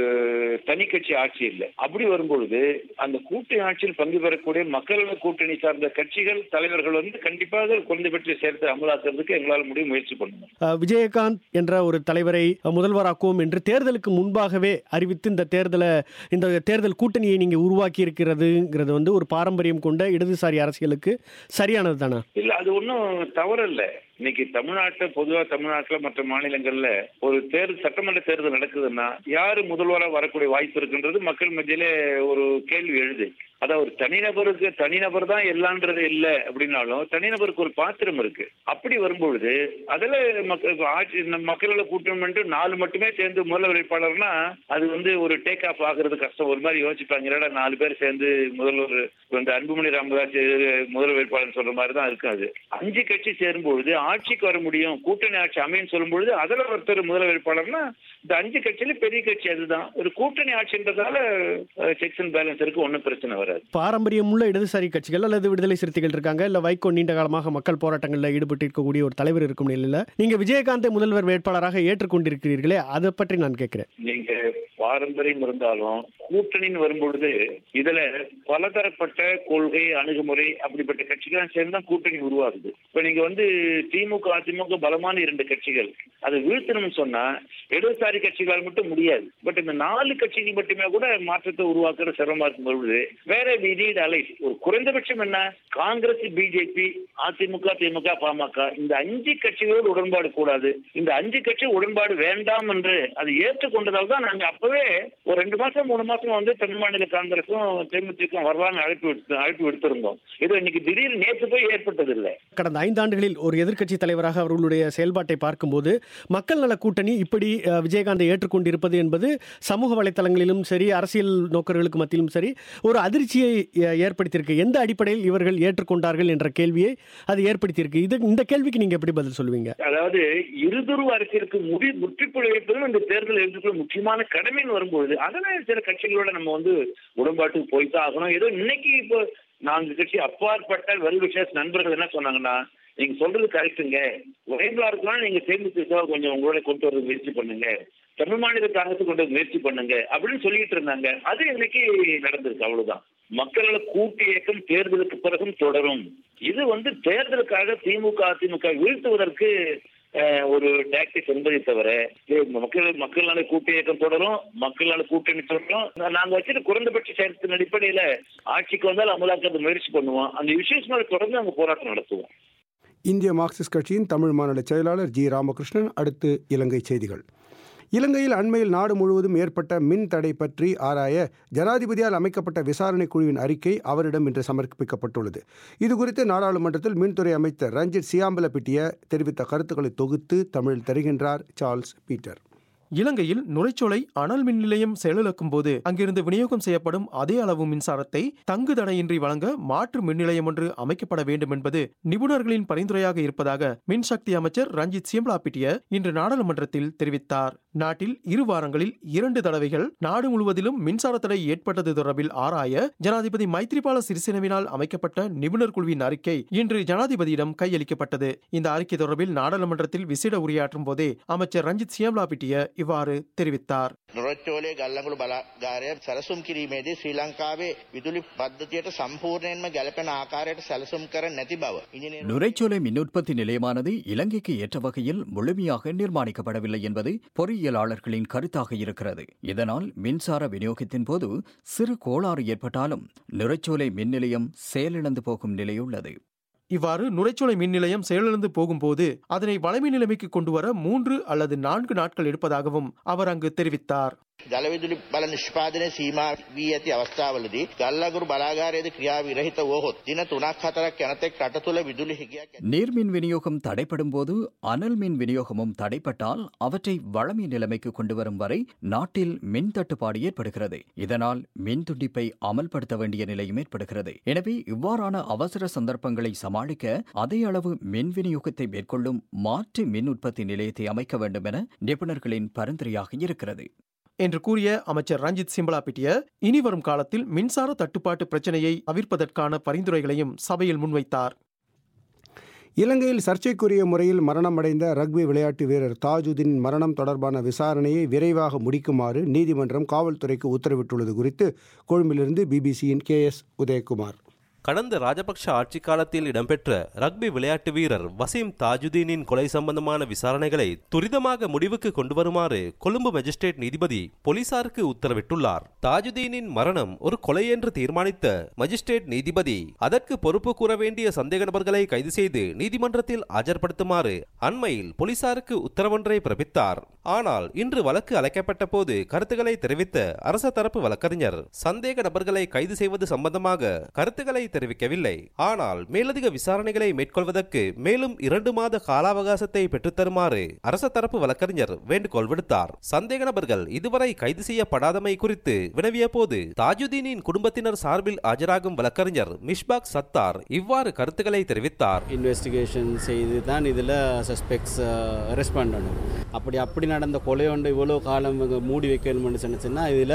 தனி கட்சி ஆட்சி இல்லை அப்படி வரும்பொழுது அந்த கூட்டணி ஆட்சியில் பங்கு பெறக்கூடிய மக்கள் நல கூட்டணி சார்ந்த கட்சிகள் தலைவர்கள் வந்து கண்டிப்பாக குறைந்தபட்ச சேர்த்து அமலாக்குறதுக்கு எங்களால் முடியும் முயற்சி பண்ணணும் அஹ், விஜயகாந்த் என்ற ஒரு தலைவரை அஹ், முதல்வராக்குவோம் என்று தேர்தலுக்கு முன்பாகவே அறிவித்து இந்த தேர்தலை இந்த தேர்தல் கூட்டணியை நீங்க உருவாக்கி இருக்கிறதுங்கிறது வந்து ஒரு பாரம்பரியம் கொண்ட இடதுசாரி அரசியலுக்கு சரியானது தானா இல்ல அது ஒன்றும் தவறு இல்ல இன்னைக்கு தமிழ்நாட்டுல பொதுவா தமிழ்நாட்டுல மற்ற மாநிலங்கள்ல ஒரு தேர்தல் சட்டமன்ற தேர்தல் நடக்குதுன்னா யாரு முதல்வரா வரக்கூடிய வாய்ப்பு இருக்குன்றது மக்கள் மத்தியில ஒரு கேள்வி எழுது அதான் ஒரு தனிநபருக்கு தனிநபர் தான் எல்லான்றது இல்ல அப்படின்னாலும் தனிநபருக்கு ஒரு பாத்திரம் இருக்கு அப்படி வரும்பொழுது அதுல மக்கள் ஆட்சி நம்ம மக்களோட கூட்டம் என்று நாலு மட்டுமே சேர்ந்து முதல்வர் வேட்பாளர்னா அது வந்து ஒரு டேக் ஆஃப் ஆகுறது கஷ்டம் ஒரு மாதிரி யோசிப்பாங்க என்னடா நாலு பேர் சேர்ந்து முதல்வர் இந்த அன்புமணி ராமதாஸ் முதல்வர் வேட்பாளர் சொல்ற மாதிரி தான் இருக்காது அஞ்சு கட்சி சேரும்பொழுது ஆட்சிக்கு வர முடியும் கூட்டணி ஆட்சி அமையும் சொல்லும் பொழுது அதுல ஒருத்தர் முதல்வர் வேட்பாளர்னா இந்த அஞ்சு கட்சியில பெரிய கட்சி அதுதான் ஒரு கூட்டணி ஆட்சின்றதால செக்ஸ் அண்ட் பேலன்ஸ் இருக்கு ஒன்றும் பிரச்சனை வராது பாரம்பரியமுள்ள இடதுசாரி கட்சிகள் அல்லது விடுதலை சிறுத்தைகள் இருக்காங்க இல்ல வைகோ நீண்ட காலமாக மக்கள் போராட்டங்களில் ஈடுபட்டு இருக்கக்கூடிய ஒரு தலைவர் இருக்கும் நிலையில நீங்க விஜயகாந்தை முதல்வர் வேட்பாளராக ஏற்றுக்கொண்டிருக்கிறீர்களே அதை பற்றி நான் கேட்கிறேன் நீங்க பாரம்பரியம் இருந்தாலும் கூட்டணின்னு வரும்பொழுது இதுல பலதரப்பட்ட கொள்கை அணுகுமுறை அப்படிப்பட்ட கட்சிகள் சேர்ந்து தான் கூட்டணி உருவாகுது இப்ப நீங்க வந்து திமுக அதிமுக பலமான இரண்டு கட்சிகள் அதை வீழ்த்தணும்னு சொன்னா இடதுசாரி கட்சிகளால் மட்டும் முடியாது பட் இந்த நாலு கட்சிகள் மட்டுமே கூட மாற்றத்தை உருவாக்குற சிரமமா இருக்கும் பொழுது வேற நீட் அலை ஒரு குறைந்தபட்சம் என்ன காங்கிரஸ் பிஜேபி அதிமுக திமுக பாமக இந்த அஞ்சு கட்சிகளோடு உடன்பாடு கூடாது இந்த அஞ்சு கட்சி உடன்பாடு வேண்டாம் என்று அதை ஏற்றுக்கொண்டதால் தான் நாங்க அப்பவே ஒரு ரெண்டு மாசம் மூணு மாசம் வந்து தமிழ் மாநில காங்கிரஸும் தேமுதிகவும் வரலான்னு அழைப்பு விடுத்து அழைப்பு விடுத்திருந்தோம் இது இன்னைக்கு திடீர்னு நேற்று போய் ஏற்பட்டது இல்லை கடந்த ஐந்தாண்டுகளில் ஒரு எதிர்க்கட்சி தலைவராக அவர்களுடைய செயல்பாட்டை பார்க்கும்போது மக்கள் நல கூட்டணி இப்படி அஹ், விஜயகாந்தை ஏற்றுக்கொண்டிருப்பது என்பது சமூக வலைத்தளங்களிலும் சரி அரசியல் நோக்கர்களுக்கு மத்தியிலும் சரி ஒரு அதிர்ச்சியை அஹ், ஏற்படுத்தியிருக்கு எந்த அடிப்படையில் இவர்கள் ஏற்றுக்கொண்டார்கள் என்ற கேள்வியை அது ஏற்படுத்தியிருக்கு இது இந்த கேள்விக்கு நீங்க எப்படி பதில் சொல்லுவீங்க அதாவது இருதுருவ அரசியலுக்கு முடி முற்றுப்புள்ளி வைப்பதும் இந்த தேர்தல் எடுத்துக்கிற முக்கியமான கடமைன்னு வரும்போது அதனால சில கட்சிகளோட நம்ம வந்து உடன்பாட்டுக்கு போய்தான் ஆகணும் ஏதோ இன்னைக்கு இப்போ நான்கு கட்சி அப்பாற்பட்ட வெல் விஷஸ் நண்பர்கள் என்ன சொன்னாங்கன்னா நீங்க சொல்றது கரெக்டுங்க ஒரேங்களா இருக்கலாம் நீங்க தேர்ந்தெடுத்து கொஞ்சம் உங்களோட கொண்டு வர முயற்சி பண்ணுங்க தமிழ் மாநில காங்கிரஸ் கொண்டு வர முயற்சி பண்ணுங்க அப்படின்னு சொல்லிட்டு இருந்தாங்க அது இன்னைக்கு நடந்திருக்கு அவ்வளவுதான் மக்களோட கூட்டு இயக்கம் தேர்தலுக்கு பிறகும் தொடரும் இது வந்து தேர்தலுக்காக திமுக அதிமுக வீழ்த்துவதற்கு அஹ், ஒரு டாக்டிக்ஸ் என்பதை தவிர இது மக்கள் மக்களால கூட்டு இயக்கம் தொடரும் மக்களால கூட்டணி தொடரும் நாங்க வச்சிருக்க குறைந்தபட்ச சேர்த்தின் அடிப்படையில ஆட்சிக்கு வந்தால் அமலாக்க முயற்சி பண்ணுவோம் அந்த விஷயஸ் மேல தொடர்ந்து நாங்க போராட்டம் நடத்துவோம் இந்திய மார்க்சிஸ்ட் கட்சியின் தமிழ் மாநில செயலாளர் ஜி ராமகிருஷ்ணன் அடுத்து இலங்கை செய்திகள் இலங்கையில் அண்மையில் நாடு முழுவதும் ஏற்பட்ட மின் தடை பற்றி ஆராய ஜனாதிபதியால் அமைக்கப்பட்ட விசாரணை குழுவின் அறிக்கை அவரிடம் இன்று சமர்ப்பிக்கப்பட்டுள்ளது இதுகுறித்து நாடாளுமன்றத்தில் மின்துறை அமைச்சர் ரஞ்சித் சியாம்பலப்பிட்டிய தெரிவித்த கருத்துக்களை தொகுத்து தமிழில் தருகின்றார் சார்ல்ஸ் பீட்டர் இலங்கையில் நுரைச்சோலை அனல் மின் நிலையம் செயலிழக்கும் போது அங்கிருந்து விநியோகம் செய்யப்படும் அதே அளவு மின்சாரத்தை தங்கு தடையின்றி வழங்க மாற்று மின் நிலையம் ஒன்று அமைக்கப்பட வேண்டும் என்பது நிபுணர்களின் பரிந்துரையாக இருப்பதாக மின்சக்தி அமைச்சர் ரஞ்சித் சியம்லாபிட்டிய இன்று நாடாளுமன்றத்தில் தெரிவித்தார் நாட்டில் இரு வாரங்களில் இரண்டு தடவைகள் நாடு முழுவதிலும் மின்சார தடை ஏற்பட்டது தொடர்பில் ஆராய ஜனாதிபதி மைத்ரிபால சிறிசேனவினால் அமைக்கப்பட்ட நிபுணர் குழுவின் அறிக்கை இன்று ஜனாதிபதியிடம் கையளிக்கப்பட்டது இந்த அறிக்கை தொடர்பில் நாடாளுமன்றத்தில் விசேட உரையாற்றும் போதே அமைச்சர் ரஞ்சித் சியம்லாபிட்டிய இவ்வாறு தெரிவித்தார் නොරොච්චෝලේ ගල්ලඟුළු බලාගාරය සැලසුම් කිරීමේදී ශ්‍රී ලංකාවේ විදුලි පද්ධතියට සම්පූර්ණයෙන්ම ගැලපෙන ආකාරයට සැලසුම් කර නැති බව. ඉංජිනේරු நுரைச்சோலை மின் உற்பத்தி நிலையமானது இலங்கைக்கு ஏற்ற வகையில் முழுமையாக நிர்மாணிக்கப்படவில்லை என்பது பொறியியலாளர்களின் கருத்தாக இருக்கிறது இதனால் மின்சார விநியோகத்தின் போது சிறு கோளாறு ஏற்பட்டாலும் நுரைச்சோலை மின் நிலையம் செயலிழந்து போகும் நிலையுள்ளது இவ்வாறு நுரைச்சோலை மின் நிலையம் செயலிழந்து போகும்போது அதனை வளமை நிலைமைக்கு கொண்டுவர மூன்று அல்லது நான்கு நாட்கள் எடுப்பதாகவும் அவர் அங்கு தெரிவித்தார் ජලවිදුලි බල නිෂ්පාදනය සීමා වී ඇති අවස්ථාවලදී ගල්ලගුරු බලාගාරයේද ක්‍රියා විරහිත වුවහොත් දින තුනක් හතරක් යනතෙක් රට තුළ විදුලි හිගයක් நீர்மின் விநியோகம் தடைப்படும் போது அனல் மின் விநியோகமும் தடைப்பட்டால் அவற்றை வளமை நிலைமைக்கு கொண்டு வரும் வரை நாட்டில் மின் தட்டுப்பாடு ஏற்படுகிறது இதனால் மின் துண்டிப்பை அமல்படுத்த வேண்டிய நிலையும் ஏற்படுகிறது எனவே இவ்வாறான அவசர சந்தர்ப்பங்களை சமாளிக்க அதே அளவு மின் விநியோகத்தை மேற்கொள்ளும் மாற்று மின் உற்பத்தி நிலையத்தை அமைக்க வேண்டும் என நிபுணர்களின் பரிந்துரையாக இருக்கிறது என்று கூறிய அமைச்சர் ரஞ்சித் சிம்பலாபிட்டிய இனி வரும் காலத்தில் மின்சார தட்டுப்பாட்டு பிரச்சனையை தவிர்ப்பதற்கான பரிந்துரைகளையும் சபையில் முன்வைத்தார் இலங்கையில் சர்ச்சைக்குரிய முறையில் மரணமடைந்த ரக்பி விளையாட்டு வீரர் தாஜுதீன் மரணம் தொடர்பான விசாரணையை விரைவாக முடிக்குமாறு நீதிமன்றம் காவல்துறைக்கு உத்தரவிட்டுள்ளது குறித்து கொழும்பிலிருந்து பிபிசியின் கே எஸ் உதயகுமார் கடந்த ராஜபக்ஷ ஆட்சி காலத்தில் இடம்பெற்ற ரக்பி விளையாட்டு வீரர் வசீம் தாஜுதீனின் கொலை சம்பந்தமான விசாரணைகளை துரிதமாக முடிவுக்கு கொண்டு வருமாறு கொழும்பு மேஜிஸ்ட்ரேட் நீதிபதி போலீசாருக்கு உத்தரவிட்டுள்ளார் தாஜுதீனின் மரணம் ஒரு கொலை என்று தீர்மானித்த மேஜிஸ்ட்ரேட் நீதிபதி அதற்கு பொறுப்பு கூற வேண்டிய சந்தேக நபர்களை கைது செய்து நீதிமன்றத்தில் ஆஜர்படுத்துமாறு அண்மையில் போலீசாருக்கு உத்தரவொன்றை பிறப்பித்தார் ஆனால் இன்று வழக்கு அழைக்கப்பட்ட போது கருத்துக்களை தெரிவித்த அரச தரப்பு வழக்கறிஞர் சந்தேக நபர்களை கைது செய்வது சம்பந்தமாக கருத்துக்களை தெரிவிக்கவில்லை ஆனால் மேலதிக விசாரணைகளை மேற்கொள்வதற்கு மேலும் இரண்டு மாத கால அவகாசத்தை பெற்றுத்தருமாறு அரச தரப்பு வழக்கறிஞர் வேண்டுகோள் விடுத்தார் சந்தேக நபர்கள் இதுவரை கைது செய்யப்படாதமை குறித்து வினவிய போது தாஜுதீனின் குடும்பத்தினர் சார்பில் ஆஜராகும் வழக்கறிஞர் மிஷ்பாக் சத்தார் இவ்வாறு கருத்துக்களை தெரிவித்தார் இன்வெஸ்டிகேஷன் செய்து தான் இதில் சஸ்பெக்ட்ஸ் அரெஸ்ட் பண்ணணும் அப்படி அப்படி நடந்த கொலை ஒன்று இவ்வளோ காலம் இவங்க மூடி வைக்கணும்னு சொன்னிச்சுன்னா இதில்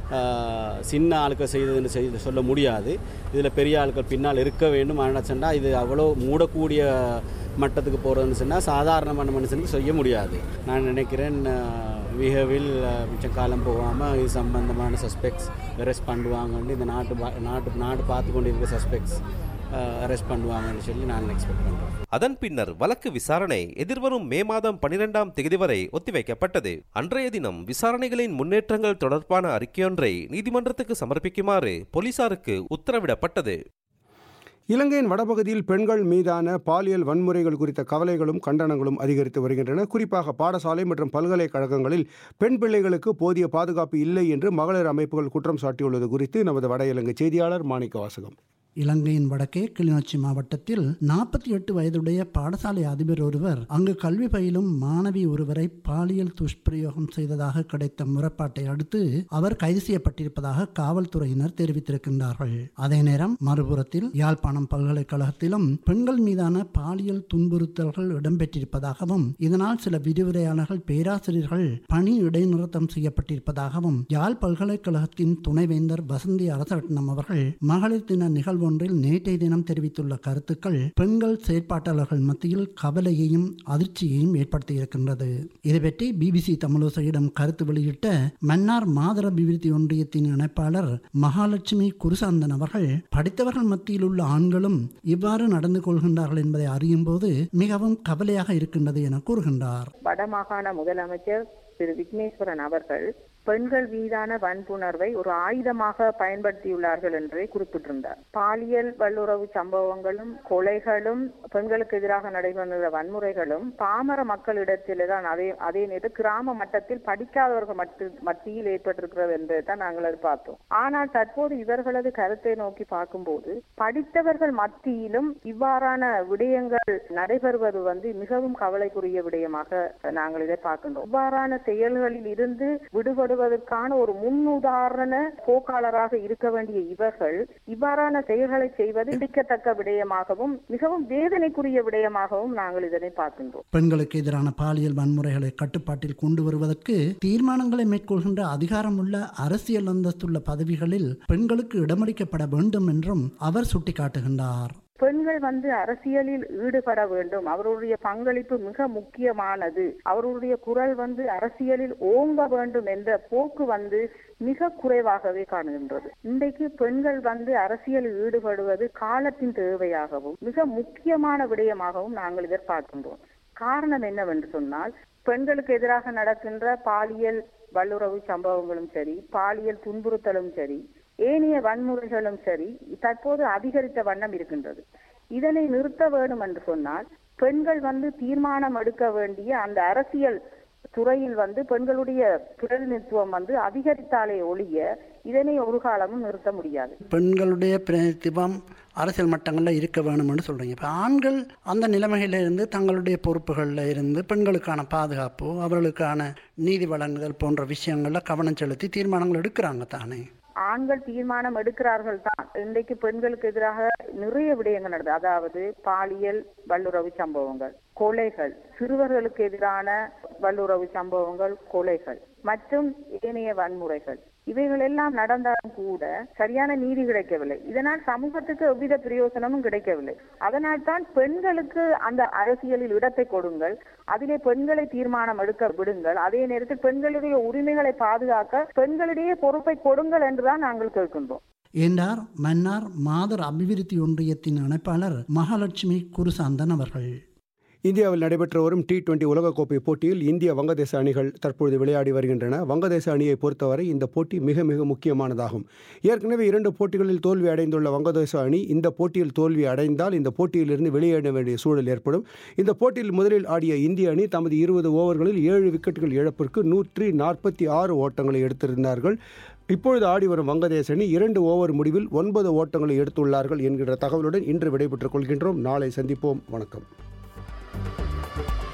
சின்ன ஆட்கள் செய்ததுன்னு செய்து சொல்ல முடியாது இதில் பெரிய ஆட்கள் பின்னால் இருக்க வேண்டும் ஆனால் சொன்னால் இது அவ்வளோ மூடக்கூடிய மட்டத்துக்கு போகிறதுன்னு சொன்னால் சாதாரணமான மனுஷனுக்கு செய்ய முடியாது நான் நினைக்கிறேன் விஹவில் மிச்சம் காலம் போகாமல் இது சம்பந்தமான சஸ்பெக்ட்ஸ் அரெஸ்ட் பண்ணுவாங்கன்னு இந்த நாட்டு பா- நாட்டு நாடு பார்த்து கொண்டு இருக்க சஸ்பெக்ட்ஸ் அரெஸ்ட் பண்ணுவாங்கன்னு சொல்லி நான் எக்ஸ்பெக்ட் பண்ணுறேன் அதன் பின்னர் வழக்கு விசாரணை எதிர்வரும் மே மாதம் பனிரெண்டாம் தேதி வரை ஒத்திவைக்கப்பட்டது அன்றைய தினம் விசாரணைகளின் முன்னேற்றங்கள் தொடர்பான அறிக்கையொன்றை நீதிமன்றத்துக்கு சமர்ப்பிக்குமாறு போலீசாருக்கு உத்தரவிடப்பட்டது இலங்கையின் வடபகுதியில் பெண்கள் மீதான பாலியல் வன்முறைகள் குறித்த கவலைகளும் கண்டனங்களும் அதிகரித்து வருகின்றன குறிப்பாக பாடசாலை மற்றும் பல்கலைக்கழகங்களில் பெண் பிள்ளைகளுக்கு போதிய பாதுகாப்பு இல்லை என்று மகளிர் அமைப்புகள் குற்றம் சாட்டியுள்ளது குறித்து நமது வட இலங்கை செய்தியாளர் மாணிக்க வாசகம் இலங்கையின் வடக்கே கிளிநொச்சி மாவட்டத்தில் நாற்பத்தி எட்டு வயதுடைய பாடசாலை அதிபர் ஒருவர் அங்கு கல்வி பயிலும் மாணவி ஒருவரை பாலியல் துஷ்பிரயோகம் செய்ததாக கிடைத்த முறைப்பாட்டை அடுத்து அவர் கைது செய்யப்பட்டிருப்பதாக காவல்துறையினர் தெரிவித்திருக்கின்றார்கள் அதே நேரம் மறுபுறத்தில் யாழ்ப்பாணம் பல்கலைக்கழகத்திலும் பெண்கள் மீதான பாலியல் துன்புறுத்தல்கள் இடம்பெற்றிருப்பதாகவும் இதனால் சில விரிவுரையாளர்கள் பேராசிரியர்கள் பணி இடைநிறுத்தம் செய்யப்பட்டிருப்பதாகவும் யாழ் பல்கலைக்கழகத்தின் துணைவேந்தர் வசந்தி அரசரட்னம் அவர்கள் மகளிர் தின நிகழ்வொன்றில் நேற்றைய தினம் தெரிவித்துள்ள கருத்துக்கள் பெண்கள் செயற்பாட்டாளர்கள் மத்தியில் கவலையையும் அதிர்ச்சியையும் ஏற்படுத்தியிருக்கின்றது இது பற்றி பிபிசி தமிழோசையிடம் கருத்து வெளியிட்ட மன்னார் மாதர அபிவிருத்தி ஒன்றியத்தின் இணைப்பாளர் மகாலட்சுமி குருசாந்தன் அவர்கள் படித்தவர்கள் மத்தியில் உள்ள ஆண்களும் இவ்வாறு நடந்து கொள்கின்றார்கள் என்பதை அறியும் போது மிகவும் கவலையாக இருக்கின்றது என கூறுகின்றார் வடமாகாண முதலமைச்சர் திரு விக்னேஸ்வரன் அவர்கள் பெண்கள் மீதான வன்புணர்வை ஒரு ஆயுதமாக பயன்படுத்தியுள்ளார்கள் என்றே குறிப்பிட்டிருந்தார் பாலியல் வல்லுறவு சம்பவங்களும் கொலைகளும் பெண்களுக்கு எதிராக நடைபெறுகிற வன்முறைகளும் பாமர மக்களிடத்தில்தான் அதே அதே நேரத்தில் கிராம மட்டத்தில் படிக்காதவர்கள் மட்டு மத்தியில் ஏற்பட்டிருக்கிறது என்பதை தான் நாங்கள் அது பார்த்தோம் ஆனால் தற்போது இவர்களது கருத்தை நோக்கி பார்க்கும்போது படித்தவர்கள் மத்தியிலும் இவ்வாறான விடயங்கள் நடைபெறுவது வந்து மிகவும் கவலைக்குரிய விடயமாக நாங்கள் இதை பார்க்கின்றோம் இவ்வாறான செயல்களில் இருந்து விடுபடுவதற்கான ஒரு முன்னுதாரண போக்காளராக இருக்க வேண்டிய இவர்கள் இவ்வாறான செயல்களை செய்வது இடிக்கத்தக்க விடயமாகவும் மிகவும் வேதனைக்குரிய விடயமாகவும் நாங்கள் இதனை பார்க்கின்றோம் பெண்களுக்கு எதிரான பாலியல் வன்முறைகளை கட்டுப்பாட்டில் கொண்டு வருவதற்கு தீர்மானங்களை மேற்கொள்கின்ற அதிகாரமுள்ள அரசியல் அந்தஸ்துள்ள பதவிகளில் பெண்களுக்கு இடமளிக்கப்பட வேண்டும் என்றும் அவர் சுட்டிக்காட்டுகின்றார் பெண்கள் வந்து அரசியலில் ஈடுபட வேண்டும் அவருடைய பங்களிப்பு மிக முக்கியமானது அவருடைய குரல் வந்து அரசியலில் ஓங்க வேண்டும் என்ற போக்கு வந்து மிக குறைவாகவே காணுகின்றது இன்றைக்கு பெண்கள் வந்து அரசியலில் ஈடுபடுவது காலத்தின் தேவையாகவும் மிக முக்கியமான விடயமாகவும் நாங்கள் எதிர்பார்க்கின்றோம் காரணம் என்னவென்று சொன்னால் பெண்களுக்கு எதிராக நடக்கின்ற பாலியல் வல்லுறவு சம்பவங்களும் சரி பாலியல் துன்புறுத்தலும் சரி ஏனைய வன்முறைகளும் சரி தற்போது அதிகரித்த வண்ணம் இருக்கின்றது இதனை நிறுத்த வேண்டும் என்று சொன்னால் பெண்கள் வந்து தீர்மானம் எடுக்க வேண்டிய அந்த அரசியல் துறையில் வந்து பெண்களுடைய பிரதிநிதித்துவம் வந்து அதிகரித்தாலே ஒழிய இதனை ஒரு காலமும் நிறுத்த முடியாது பெண்களுடைய பிரதிநிதித்துவம் அரசியல் மட்டங்களில் இருக்க வேணும்னு சொல்கிறீங்க இப்போ ஆண்கள் அந்த நிலைமையில இருந்து தங்களுடைய பொறுப்புகளில் இருந்து பெண்களுக்கான பாதுகாப்பு அவர்களுக்கான நீதி வழங்குதல் போன்ற விஷயங்களில் கவனம் செலுத்தி தீர்மானங்கள் எடுக்கிறாங்க தானே ஆண்கள் தீர்மானம் எடுக்கிறார்கள் தான் இன்றைக்கு பெண்களுக்கு எதிராக நிறைய விடயங்கள் நடந்தது அதாவது பாலியல் வல்லுறவு சம்பவங்கள் கொலைகள் சிறுவர்களுக்கு எதிரான வல்லுறவு சம்பவங்கள் கொலைகள் மற்றும் ஏனைய வன்முறைகள் இவைகள் எல்லாம் நடந்தாலும் கூட சரியான நீதி கிடைக்கவில்லை இதனால் சமூகத்துக்கு எவ்வித பிரயோசனமும் கிடைக்கவில்லை அதனால் தான் பெண்களுக்கு அந்த அரசியலில் இடத்தை கொடுங்கள் அதிலே பெண்களை தீர்மானம் எடுக்க விடுங்கள் அதே நேரத்தில் பெண்களுடைய உரிமைகளை பாதுகாக்க பெண்களிடையே பொறுப்பை கொடுங்கள் என்றுதான் நாங்கள் கேட்கின்றோம் என்றார் மன்னார் மாதர் அபிவிருத்தி ஒன்றியத்தின் இணைப்பாளர் மகாலட்சுமி குருசாந்தன் அவர்கள் இந்தியாவில் நடைபெற்று வரும் டி டுவெண்டி உலகக்கோப்பை போட்டியில் இந்திய வங்கதேச அணிகள் தற்பொழுது விளையாடி வருகின்றன வங்கதேச அணியை பொறுத்தவரை இந்த போட்டி மிக மிக முக்கியமானதாகும் ஏற்கனவே இரண்டு போட்டிகளில் தோல்வி அடைந்துள்ள வங்கதேச அணி இந்த போட்டியில் தோல்வி அடைந்தால் இந்த போட்டியிலிருந்து வெளியேற வேண்டிய சூழல் ஏற்படும் இந்த போட்டியில் முதலில் ஆடிய இந்திய அணி தமது இருபது ஓவர்களில் ஏழு விக்கெட்டுகள் இழப்பிற்கு நூற்றி நாற்பத்தி ஆறு ஓட்டங்களை எடுத்திருந்தார்கள் இப்பொழுது ஆடி வரும் வங்கதேச அணி இரண்டு ஓவர் முடிவில் ஒன்பது ஓட்டங்களை எடுத்துள்ளார்கள் என்கிற தகவலுடன் இன்று விடைபெற்றுக் கொள்கின்றோம் நாளை சந்திப்போம் வணக்கம்